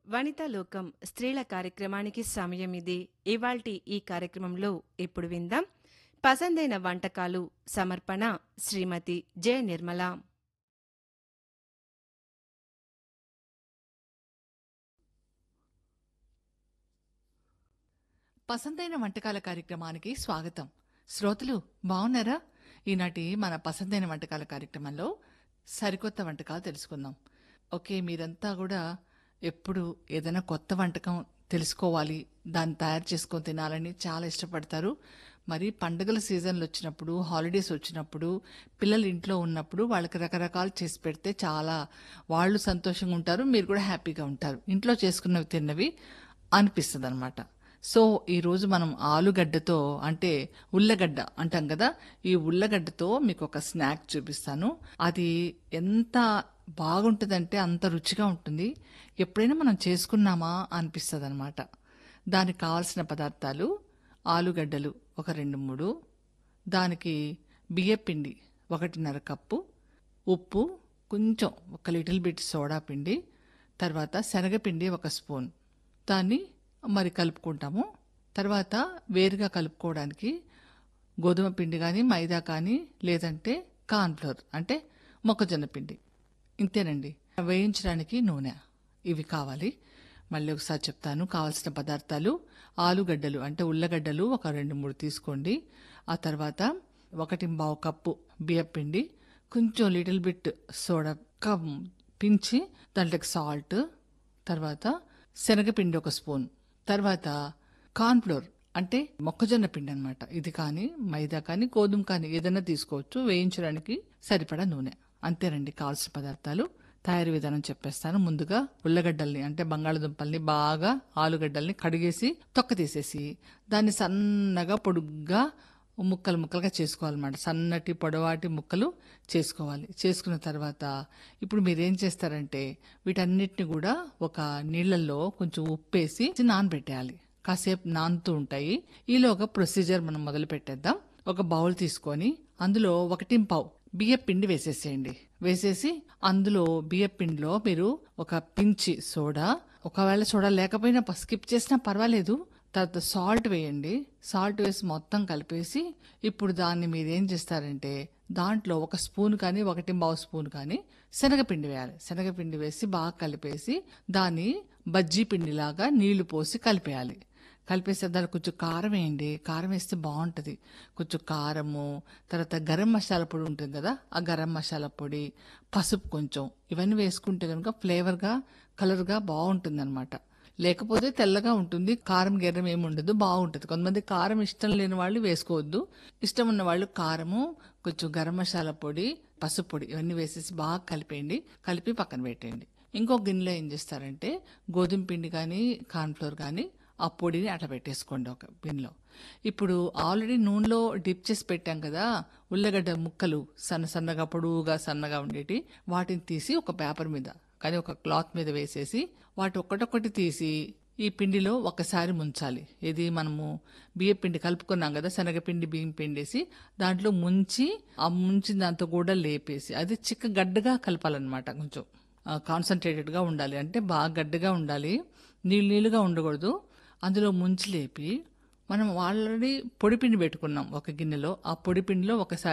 వనితా లోకం స్త్రీల కార్యక్రమానికి సమయం ఇది ఇవాల్టి ఈ కార్యక్రమంలో ఇప్పుడు విందాం పసందైన వంటకాలు సమర్పణ శ్రీమతి జె నిర్మల పసందైన వంటకాల కార్యక్రమానికి స్వాగతం శ్రోతలు బాగున్నారా ఈనాటి మన పసందైన వంటకాల కార్యక్రమంలో సరికొత్త వంటకాలు తెలుసుకుందాం ఓకే మీరంతా కూడా ఎప్పుడు ఏదైనా కొత్త వంటకం తెలుసుకోవాలి దాన్ని తయారు చేసుకొని తినాలని చాలా ఇష్టపడతారు మరి పండుగల సీజన్లు వచ్చినప్పుడు హాలిడేస్ వచ్చినప్పుడు పిల్లలు ఇంట్లో ఉన్నప్పుడు వాళ్ళకి రకరకాలు చేసి పెడితే చాలా వాళ్ళు సంతోషంగా ఉంటారు మీరు కూడా హ్యాపీగా ఉంటారు ఇంట్లో చేసుకున్నవి తిన్నవి అనిపిస్తుంది అనమాట సో ఈరోజు మనం ఆలుగడ్డతో అంటే ఉల్లగడ్డ అంటాం కదా ఈ ఉల్లగడ్డతో మీకు ఒక స్నాక్ చూపిస్తాను అది ఎంత బాగుంటుందంటే అంత రుచిగా ఉంటుంది ఎప్పుడైనా మనం చేసుకున్నామా అనిపిస్తుంది అనమాట దానికి కావాల్సిన పదార్థాలు ఆలుగడ్డలు ఒక రెండు మూడు దానికి బియ్యపిండి ఒకటిన్నర కప్పు ఉప్పు కొంచెం ఒక లిటిల్ బిట్ సోడా పిండి తర్వాత శనగపిండి ఒక స్పూన్ దాన్ని మరి కలుపుకుంటాము తర్వాత వేరుగా కలుపుకోవడానికి గోధుమ పిండి కానీ మైదా కానీ లేదంటే కార్న్ఫ్లోర్ అంటే మొక్కజొన్న పిండి ఇంతేనండి వేయించడానికి నూనె ఇవి కావాలి మళ్ళీ ఒకసారి చెప్తాను కావాల్సిన పదార్థాలు ఆలుగడ్డలు అంటే ఉల్లగడ్డలు ఒక రెండు మూడు తీసుకోండి ఆ తర్వాత ఒకటి పావు కప్పు బియ్యపిండి కొంచెం little bit soda cum pinch దాంట్లోకి సాల్ట్ తర్వాత శనగపిండి ఒక స్పూన్ తర్వాత కార్న్ఫ్లోర్ అంటే మొక్కజొన్న పిండి అనమాట ఇది కానీ మైదా కానీ గోధుమ కానీ ఏదైనా తీసుకోవచ్చు వేయించడానికి సరిపడా నూనె అంతేనండి కావాల్సిన పదార్థాలు తయారీ విధానం చెప్పేస్తాను ముందుగా ఉల్లగడ్డల్ని అంటే బంగాళదుంపల్ని బాగా ఆలుగడ్డల్ని కడిగేసి తొక్క తీసేసి దాన్ని సన్నగా పొడుగ్గా ముక్కలు ముక్కలుగా చేసుకోవాలన్నమాట సన్నటి పొడవాటి ముక్కలు చేసుకోవాలి చేసుకున్న తర్వాత ఇప్పుడు మీరు ఏం చేస్తారంటే వీటన్నిటిని కూడా ఒక నీళ్ళల్లో కొంచెం ఉప్పేసి నానబెట్టేయాలి కాసేపు నానుతూ ఉంటాయి ఈలోగా ప్రొసీజర్ మనం మొదలు పెట్టేద్దాం ఒక బౌల్ తీసుకొని అందులో ఒకటి పావు బియ్య పిండి వేసేసేయండి వేసేసి అందులో బియ్య పిండిలో మీరు ఒక పించి సోడా ఒకవేళ సోడా లేకపోయినా స్కిప్ చేసినా పర్వాలేదు తర్వాత సాల్ట్ వేయండి సాల్ట్ వేసి మొత్తం కలిపేసి ఇప్పుడు దాన్ని మీరు ఏం చేస్తారంటే దాంట్లో ఒక స్పూన్ కానీ ఒకటి బావు స్పూన్ కానీ శనగపిండి వేయాలి శనగపిండి వేసి బాగా కలిపేసి దాన్ని బజ్జీ పిండిలాగా నీళ్లు పోసి కలిపేయాలి కలిపేస్తే దానికి కొంచెం కారం వేయండి కారం వేస్తే బాగుంటుంది కొంచెం కారము తర్వాత గరం మసాలా పొడి ఉంటుంది కదా ఆ గరం మసాలా పొడి పసుపు కొంచెం ఇవన్నీ వేసుకుంటే కనుక ఫ్లేవర్గా కలర్గా బాగుంటుంది అనమాట లేకపోతే తెల్లగా ఉంటుంది కారం గెర్రం ఏమి ఉండదు బాగుంటుంది కొంతమంది కారం ఇష్టం లేని వాళ్ళు వేసుకోవద్దు ఇష్టం ఉన్న వాళ్ళు కారము కొంచెం గరం మసాలా పొడి పసుపు పొడి ఇవన్నీ వేసేసి బాగా కలిపేయండి కలిపి పక్కన పెట్టేయండి ఇంకో గిన్నెలో ఏం చేస్తారంటే గోధుమ పిండి కానీ కార్న్ఫ్లోర్ కానీ ఆ పొడిని అట్లా పెట్టేసుకోండి ఒక గిన్నెలో ఇప్పుడు ఆల్రెడీ నూనెలో డిప్ చేసి పెట్టాం కదా ఉల్లగడ్డ ముక్కలు సన్న సన్నగా పొడువుగా సన్నగా ఉండేటి వాటిని తీసి ఒక పేపర్ మీద కానీ ఒక క్లాత్ మీద వేసేసి వాటి ఒక్కటొక్కటి తీసి ఈ పిండిలో ఒకసారి ముంచాలి ఇది మనము బియ్య పిండి కలుపుకున్నాం కదా శనగపిండి బియ్యం పిండేసి దాంట్లో ముంచి ఆ ముంచిన దాంతో కూడా లేపేసి అది చిక్క గడ్డగా కలపాలన్నమాట కొంచెం కాన్సన్ట్రేటెడ్గా ఉండాలి అంటే బాగా గడ్డగా ఉండాలి నీళ్ళు నీళ్ళుగా ఉండకూడదు అందులో ముంచి లేపి మనం ఆల్రెడీ పొడిపిండి పెట్టుకున్నాం ఒక గిన్నెలో ఆ పొడిపిండిలో ఒకసారి